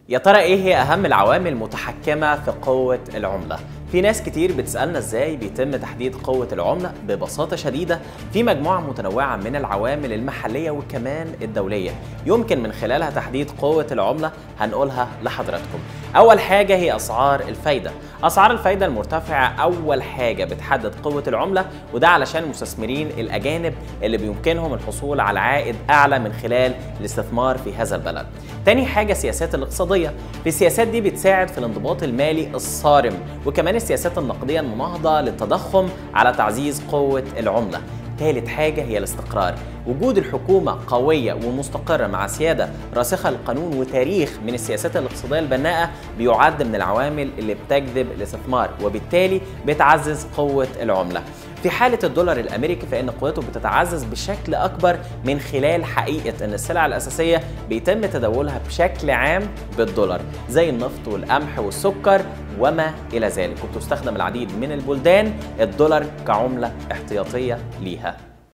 يا ترى ايه هي اهم العوامل المتحكمة في قوة العملة؟ في ناس كتير بتسألنا ازاي بيتم تحديد قوة العملة ببساطة شديدة في مجموعة متنوعة من العوامل المحلية وكمان الدولية يمكن من خلالها تحديد قوة العملة هنقولها لحضراتكم أول حاجة هي أسعار الفايدة أسعار الفايدة المرتفعة أول حاجة بتحدد قوة العملة وده علشان المستثمرين الأجانب اللي بيمكنهم الحصول على عائد أعلى من خلال الاستثمار في هذا البلد تاني حاجة السياسات الاقتصادية في السياسات دي بتساعد في الانضباط المالي الصارم وكمان السياسات النقدية المناهضة للتضخم على تعزيز قوة العملة ثالث حاجة هي الاستقرار وجود الحكومة قوية ومستقرة مع سيادة راسخة للقانون وتاريخ من السياسات الاقتصادية البناءة بيعد من العوامل اللي بتجذب الاستثمار وبالتالي بتعزز قوة العملة في حالة الدولار الأمريكي فإن قوته بتتعزز بشكل أكبر من خلال حقيقة أن السلع الأساسية بيتم تداولها بشكل عام بالدولار زي النفط والقمح والسكر وما إلى ذلك وبتستخدم العديد من البلدان الدولار كعملة احتياطية ليها